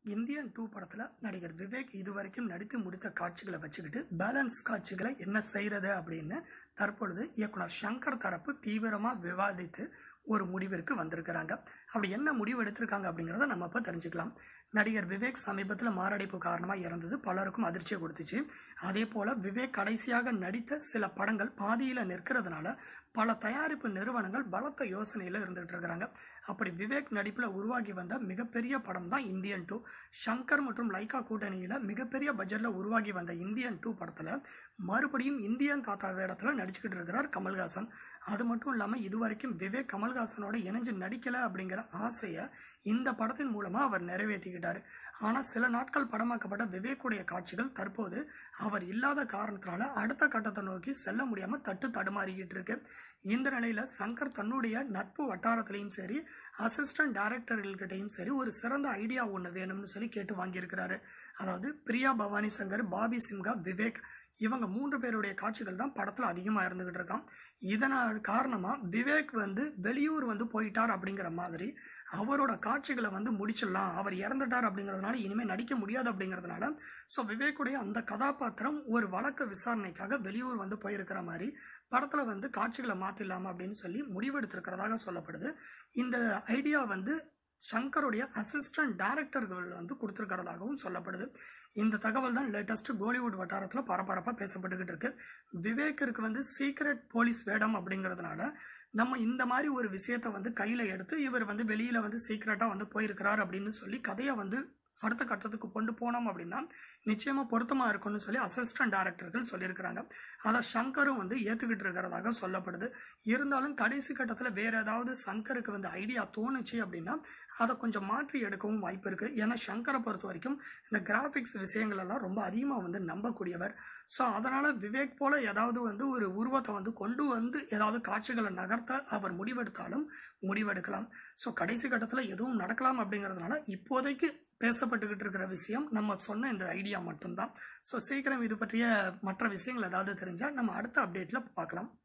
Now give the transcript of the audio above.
Indian two படத்தில் நடிகர் விவேக் இதுவரைக்கும் நடித்து முடித்த காட்சிகளை வச்சுக்கிட்டு பேலன்ஸ் காட்சிகளை என்ன செய்கிறது அப்படின்னு தற்பொழுது இயக்குனர் சங்கர் தரப்பு தீவிரமாக விவாதித்து ஒரு முடிவிற்கு வந்திருக்கிறாங்க அப்படி என்ன முடிவு எடுத்திருக்காங்க அப்படிங்கிறத நம்ம இப்போ தெரிஞ்சுக்கலாம் நடிகர் விவேக் சமீபத்தில் மாரடைப்பு காரணமாக இறந்தது பலருக்கும் அதிர்ச்சியை கொடுத்துச்சு அதே போல் விவேக் கடைசியாக நடித்த சில படங்கள் பாதியில் நிற்கிறதுனால பல தயாரிப்பு நிறுவனங்கள் பலத்த யோசனையில் இருந்துகிட்டு இருக்கிறாங்க அப்படி விவேக் நடிப்பில் உருவாகி வந்த மிகப்பெரிய படம் தான் இந்தியன் டூ ஷங்கர் மற்றும் லைக்கா கூட்டணியில் மிகப்பெரிய பட்ஜெட்டில் உருவாகி வந்த இந்தியன் டூ படத்தில் மறுபடியும் இந்தியன் தாத்தா வேடத்தில் நடிச்சுக்கிட்டு இருக்கிறார் கமல்ஹாசன் அது மட்டும் இல்லாமல் இதுவரைக்கும் விவேக் கமல்ஹாசனோட இணைஞ்சு நடிக்கலை அப்படிங்கிற ஆசையை இந்த படத்தின் மூலமாக அவர் நிறைவேற்றிக்கிட்டார் ஆனால் சில நாட்கள் படமாக்கப்பட்ட விவேக்குடைய காட்சிகள் தற்போது அவர் இல்லாத காரணத்தினால அடுத்த கட்டத்தை நோக்கி செல்ல முடியாமல் தட்டு தடுமாறிக்கிட்டு இருக்கு இந்த நிலையில் சங்கர் தன்னுடைய நட்பு வட்டாரத்திலையும் சரி அசிஸ்டன்ட் டைரக்டர்கள்கிட்டையும் சரி ஒரு சிறந்த ஐடியா ஒன்று வேணும்னு சொல்லி கேட்டு வாங்கியிருக்கிறாரு அதாவது பிரியா பவானி சங்கர் பாபி சிம்கா விவேக் இவங்க மூன்று பேருடைய காட்சிகள் தான் படத்தில் அதிகமாக இருந்துகிட்டு இருக்கான் இதனால் காரணமாக விவேக் வந்து வெளியூர் வந்து போயிட்டார் அப்படிங்கிற மாதிரி அவரோட காட்சிகளை வந்து முடிச்சிடலாம் அவர் இறந்துட்டார் அப்படிங்கிறதுனால இனிமேல் நடிக்க முடியாது அப்படிங்கிறதுனால ஸோ விவேக்குடைய அந்த கதாபாத்திரம் ஒரு வழக்கு விசாரணைக்காக வெளியூர் வந்து போயிருக்கிற மாதிரி படத்தில் வந்து காட்சிகளை மாற்றிடலாமா அப்படின்னு சொல்லி முடிவெடுத்திருக்கிறதாக சொல்லப்படுது இந்த ஐடியா வந்து சங்கருடைய அசிஸ்டன்ட் டைரக்டர்கள் வந்து கொடுத்துருக்கிறதாகவும் சொல்லப்படுது இந்த தகவல் தான் லேட்டஸ்ட் கோலிவுட் வட்டாரத்தில் பரபரப்பாக பேசப்பட்டுக்கிட்டு இருக்கு விவேக்கிற்கு வந்து சீக்ரெட் போலீஸ் வேடம் அப்படிங்கிறதுனால நம்ம இந்த மாதிரி ஒரு விஷயத்தை வந்து கையில் எடுத்து இவர் வந்து வெளியில் வந்து சீக்ரெட்டாக வந்து போயிருக்கிறார் அப்படின்னு சொல்லி கதையை வந்து அடுத்த கட்டத்துக்கு கொண்டு போனோம் அப்படின்னா நிச்சயமாக பொருத்தமாக இருக்கும்னு சொல்லி அசிஸ்டன்ட் டைரக்டர்கள் சொல்லியிருக்கிறாங்க அதை சங்கரும் வந்து ஏற்றுக்கிட்டு இருக்கிறதாக சொல்லப்படுது இருந்தாலும் கடைசி கட்டத்தில் வேற ஏதாவது சங்கருக்கு வந்து ஐடியா தோணுச்சு அப்படின்னா அதை கொஞ்சம் மாற்றி எடுக்கவும் வாய்ப்பு இருக்குது ஏன்னா சங்கரை பொறுத்த வரைக்கும் இந்த கிராஃபிக்ஸ் விஷயங்கள் எல்லாம் ரொம்ப அதிகமாக வந்து நம்பக்கூடியவர் ஸோ அதனால் விவேக் போல ஏதாவது வந்து ஒரு உருவத்தை வந்து கொண்டு வந்து ஏதாவது காட்சிகளை நகர்த்த அவர் முடிவெடுத்தாலும் முடிவெடுக்கலாம் ஸோ கடைசி கட்டத்தில் எதுவும் நடக்கலாம் அப்படிங்கிறதுனால இப்போதைக்கு பேசப்பட்டுக்கிட்டு இருக்கிற விஷயம் நம்ம சொன்ன இந்த ஐடியா மட்டும்தான் ஸோ சீக்கிரம் இது பற்றிய மற்ற விஷயங்கள் ஏதாவது தெரிஞ்சால் நம்ம அடுத்த அப்டேட்டில் பார்க்கலாம்